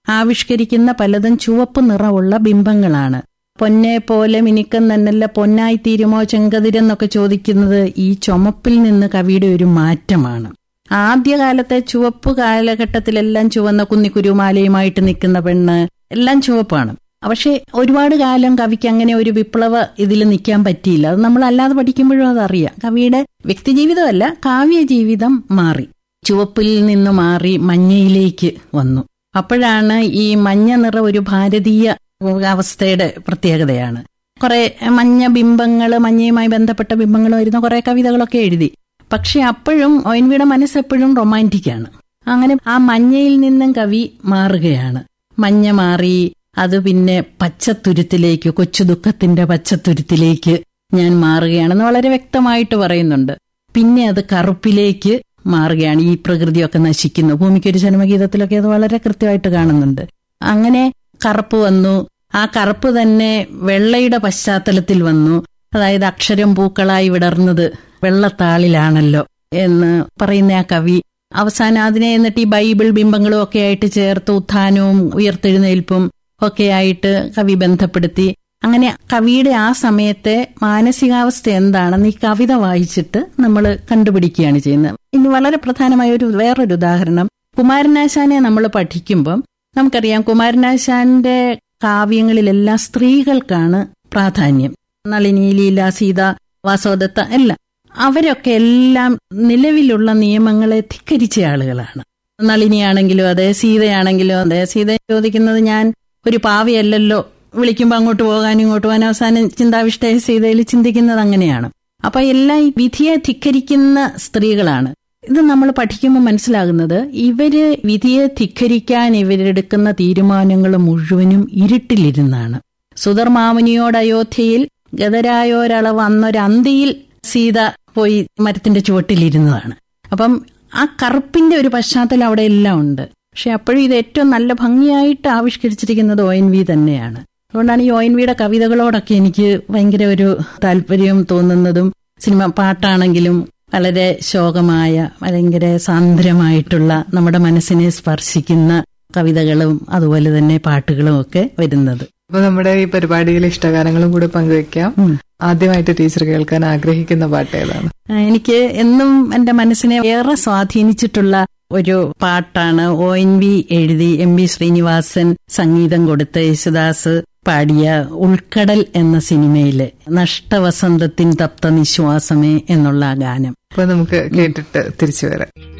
ആവിഷ്കരിക്കുന്ന പലതും ചുവപ്പ് നിറമുള്ള ബിംബങ്ങളാണ് പൊന്നെ പോലെ മിനുക്കം തന്നല്ല പൊന്നായി തീരുമോ ചെങ്കതിരെന്നൊക്കെ ചോദിക്കുന്നത് ഈ ചുമപ്പിൽ നിന്ന് കവിയുടെ ഒരു മാറ്റമാണ് ആദ്യകാലത്തെ ചുവപ്പ് കാലഘട്ടത്തിലെല്ലാം ചുവന്ന കുന്നിക്കുരുമാലയുമായിട്ട് നിൽക്കുന്ന പെണ്ണ് എല്ലാം ചുവപ്പാണ് പക്ഷെ ഒരുപാട് കാലം കവിക്ക് അങ്ങനെ ഒരു വിപ്ലവ ഇതിൽ നിൽക്കാൻ പറ്റിയില്ല അത് നമ്മൾ അല്ലാതെ പഠിക്കുമ്പോഴും അതറിയാം കവിയുടെ വ്യക്തിജീവിതമല്ല കാവ്യ ജീവിതം മാറി ചുവപ്പിൽ നിന്ന് മാറി മഞ്ഞയിലേക്ക് വന്നു അപ്പോഴാണ് ഈ മഞ്ഞ നിറ ഒരു ഭാരതീയ അവസ്ഥയുടെ പ്രത്യേകതയാണ് കുറെ മഞ്ഞ ബിംബങ്ങൾ മഞ്ഞയുമായി ബന്ധപ്പെട്ട ബിംബങ്ങൾ വരുന്ന കുറെ കവിതകളൊക്കെ എഴുതി പക്ഷെ അപ്പോഴും ഒയൻവിയുടെ മനസ്സെപ്പോഴും റൊമാൻറ്റിക്കാണ് അങ്ങനെ ആ മഞ്ഞയിൽ നിന്നും കവി മാറുകയാണ് മഞ്ഞ മാറി അത് പിന്നെ പച്ചത്തുരുത്തിലേക്ക് കൊച്ചു ദുഃഖത്തിന്റെ പച്ചത്തുരുത്തിലേക്ക് ഞാൻ മാറുകയാണെന്ന് വളരെ വ്യക്തമായിട്ട് പറയുന്നുണ്ട് പിന്നെ അത് കറുപ്പിലേക്ക് മാറുകയാണ് ഈ പ്രകൃതിയൊക്കെ നശിക്കുന്നു ഭൂമിക്കൊരു ജന്മഗീതത്തിലൊക്കെ അത് വളരെ കൃത്യമായിട്ട് കാണുന്നുണ്ട് അങ്ങനെ കറുപ്പ് വന്നു ആ കറുപ്പ് തന്നെ വെള്ളയുടെ പശ്ചാത്തലത്തിൽ വന്നു അതായത് അക്ഷരം പൂക്കളായി വിടർന്നത് വെള്ളത്താളിലാണല്ലോ എന്ന് പറയുന്ന ആ കവി അവസാനം അതിനെ എന്നിട്ട് ഈ ബൈബിൾ ബിംബങ്ങളും ഒക്കെ ആയിട്ട് ചേർത്ത് ഉത്ഥാനവും ഉയർത്തെഴുന്നേൽപ്പും ഒക്കെ ആയിട്ട് കവി ബന്ധപ്പെടുത്തി അങ്ങനെ കവിയുടെ ആ സമയത്തെ മാനസികാവസ്ഥ എന്താണെന്ന് ഈ കവിത വായിച്ചിട്ട് നമ്മൾ കണ്ടുപിടിക്കുകയാണ് ചെയ്യുന്നത് ഇനി വളരെ പ്രധാനമായ ഒരു വേറൊരു ഉദാഹരണം കുമാരനാശാനെ നമ്മൾ പഠിക്കുമ്പം നമുക്കറിയാം കുമാരനാശാന്റെ കാവ്യങ്ങളിലെല്ലാം സ്ത്രീകൾക്കാണ് പ്രാധാന്യം നളിനി ലീല സീത വാസവദത്ത എല്ലാം അവരൊക്കെ എല്ലാം നിലവിലുള്ള നിയമങ്ങളെ ധിക്കരിച്ച ആളുകളാണ് നളിനിയാണെങ്കിലും അതെ സീതയാണെങ്കിലും അതെ സീത ചോദിക്കുന്നത് ഞാൻ ഒരു പാവയല്ലല്ലോ വിളിക്കുമ്പോൾ അങ്ങോട്ട് പോകാനും ഇങ്ങോട്ട് പോകാൻ അവസാനം ചിന്താവിഷ്ടയ സീതയിൽ ചിന്തിക്കുന്നത് അങ്ങനെയാണ് അപ്പൊ എല്ലാം ഈ വിധിയെ ധിക്കരിക്കുന്ന സ്ത്രീകളാണ് ഇത് നമ്മൾ പഠിക്കുമ്പോൾ മനസ്സിലാകുന്നത് ഇവര് വിധിയെ ധിക്കരിക്കാൻ ഇവരെടുക്കുന്ന തീരുമാനങ്ങൾ മുഴുവനും ഇരുട്ടിലിരുന്നാണ് സുധർമാമുനിയോട് അയോധ്യയിൽ ഗതരായോരളവ് അന്നൊരന്തിയിൽ സീത പോയി മരത്തിന്റെ ചുവട്ടിലിരുന്നതാണ് അപ്പം ആ കറുപ്പിന്റെ ഒരു പശ്ചാത്തലം അവിടെ എല്ലാം ഉണ്ട് പക്ഷെ അപ്പോഴും ഇത് ഏറ്റവും നല്ല ഭംഗിയായിട്ട് ആവിഷ്കരിച്ചിരിക്കുന്നത് ഒ എൻ വി തന്നെയാണ് അതുകൊണ്ടാണ് ഈ ഒ എൻ വിയുടെ കവിതകളോടൊക്കെ എനിക്ക് ഭയങ്കര ഒരു താല്പര്യം തോന്നുന്നതും സിനിമ പാട്ടാണെങ്കിലും വളരെ ശോകമായ ഭയങ്കര സാന്ദ്രമായിട്ടുള്ള നമ്മുടെ മനസ്സിനെ സ്പർശിക്കുന്ന കവിതകളും അതുപോലെ തന്നെ പാട്ടുകളും ഒക്കെ വരുന്നത് അപ്പൊ നമ്മുടെ ഈ പരിപാടിയിൽ ഇഷ്ടഗാനങ്ങളും കൂടെ പങ്കുവെക്കാം ആദ്യമായിട്ട് ടീച്ചർ കേൾക്കാൻ ആഗ്രഹിക്കുന്ന പാട്ട് ഏതാണ് എനിക്ക് എന്നും എന്റെ മനസ്സിനെ ഏറെ സ്വാധീനിച്ചിട്ടുള്ള ഒരു പാട്ടാണ് ഒ എൻ വി എഴുതി എം വി ശ്രീനിവാസൻ സംഗീതം കൊടുത്ത യേശുദാസ് പാടിയ ഉൾക്കടൽ എന്ന സിനിമയിലെ നഷ്ടവസന്തത്തിൻ തപ്ത നിശ്വാസമേ എന്നുള്ള ആ ഗാനം അപ്പൊ നമുക്ക് കേട്ടിട്ട് തിരിച്ചു വരാം